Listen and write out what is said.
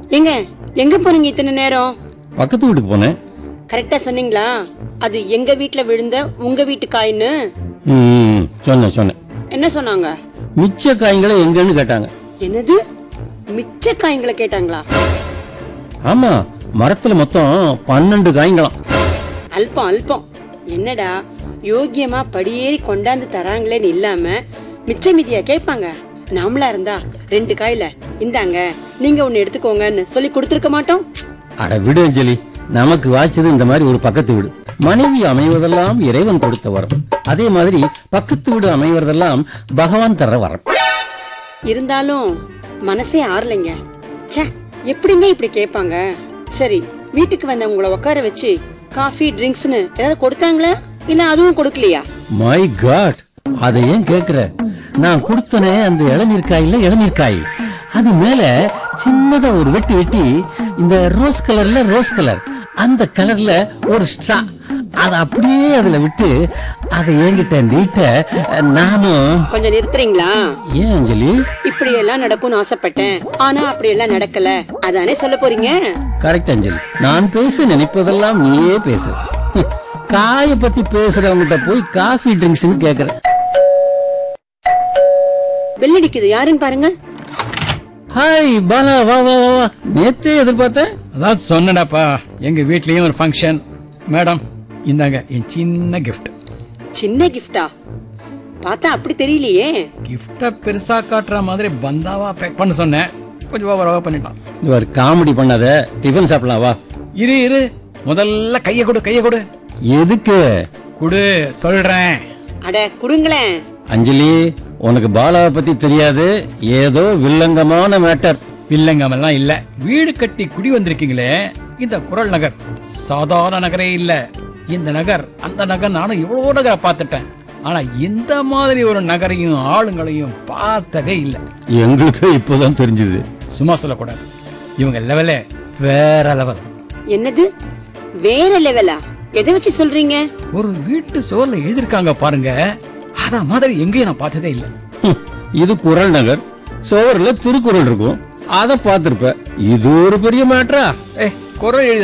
ஏங்க எங்க போறீங்க இத்தனை நேரம் பக்கத்து வீட்டுக்கு போனேன் கரெக்டா சொன்னீங்களா அது எங்க வீட்ல விழுந்த உங்க வீட்டு காயின்னு ம், சொன்னேன் சொன்னேன் என்ன சொன்னாங்க மிச்ச காய்களை எங்கன்னு கேட்டாங்க என்னது மிச்ச காய்களை கேட்டாங்களா ஆமா மரத்துல மொத்தம் பன்னெண்டு காய்ங்களாம் அல்பம் அல்பம் என்னடா யோக்கியமா படியேறி கொண்டாந்து தராங்களேன்னு இல்லாம மிச்ச மீதியா கேட்பாங்க நாமளா இருந்தா ரெண்டு காயில இந்தாங்க நீங்க ஒண்ணு எடுத்துக்கோங்கன்னு சொல்லி கொடுத்துருக்க மாட்டோம் அட விடு அஞ்சலி நமக்கு வாய்ச்சது இந்த மாதிரி ஒரு பக்கத்து வீடு மனைவி அமைவதெல்லாம் இறைவன் கொடுத்த வரம் அதே மாதிரி பக்கத்து வீடு அமைவதெல்லாம் பகவான் தர வரம் இருந்தாலும் மனசே ஆறலைங்க ச்சே எப்படிங்க இப்படி கேட்பாங்க சரி வீட்டுக்கு வந்த உங்களை உட்கார வச்சு காஃபி ட்ரிங்க்ஸ்னு ஏதாவது கொடுத்தாங்களா இல்ல அதுவும் கொடுக்கலையா மை காட் அதை ஏன் கேக்குற நான் கொடுத்தனே அந்த இளநீர் காயில இளநீர் காய் அது மேல சின்னதா ஒரு வெட்டி வெட்டி இந்த ரோஸ் கலர்ல ரோஸ் கலர் அந்த கலர்ல ஒரு ஸ்ட்ரா அதை அப்படியே அதுல விட்டு அதை என்கிட்ட நீட்ட நானும் கொஞ்சம் நிறுத்துறீங்களா ஏன் அஞ்சலி இப்படி எல்லாம் நடக்கும்னு ஆசைப்பட்டேன் ஆனா அப்படி எல்லாம் நடக்கல அதானே சொல்ல போறீங்க கரெக்ட் அஞ்சலி நான் பேச நினைப்பதெல்லாம் நீயே பேசு ஹம், காய பத்தி பேசுறவங்கிட்ட போய் காஃபி ட்ரிங்க்ஸ்னு கேக்குற பெல் அடிக்குது யாருன்னு பாருங்க ஹாய் பாலா வா வா வா வா நேத்தே எதிர்பார்த்தேன் அதான் சொன்னடாப்பா எங்க வீட்லயும் ஒரு ஃபங்க்ஷன் மேடம் இந்தாங்க என் சின்ன கிஃப்ட் சின்ன கிஃப்டா பார்த்தா அப்படி தெரியலையே கிஃப்டை பெருசா காட்டுற மாதிரி பந்தாவா பேக் பண்ண சொன்னேன் கொஞ்சம் ஓவராக பண்ணிட்டான் இவர் காமெடி பண்ணாத டிஃபன் சாப்பிடலாம் வா இரு இரு முதல்ல கையை கொடு கையை கொடு எதுக்கு குடு சொல்றேன் அட குடுங்களேன் அஞ்சலி உனக்கு பாலாவை பத்தி தெரியாது ஏதோ வில்லங்கமான மேட்டர் வில்லங்கமெல்லாம் இல்ல வீடு கட்டி குடி வந்திருக்கீங்களே இந்த குரல் நகர் சாதாரண நகரே இல்ல இந்த நகர் அந்த நகர் நானும் எவ்வளவோ நகரை பார்த்துட்டேன் ஆனா இந்த மாதிரி ஒரு நகரையும் ஆளுங்களையும் பார்த்ததே இல்லை எங்களுக்கு இப்போதான் தெரிஞ்சது சும்மா சொல்லக்கூடாது இவங்க லெவலே வேற லெவல் என்னது வேற லெவலா எதை வச்சு சொல்றீங்க ஒரு வீட்டு சோர்ல எழுதிருக்காங்க பாருங்க அத மாதிரி எங்கேயும் நான் பார்த்ததே இல்லை ஹம், இது குரல் நகர் சோவர்ல திருக்குறள் இருக்கும் அதை பார்த்திருப்ப இது ஒரு பெரிய மேட்டரா ஏய் குரல் எழுதி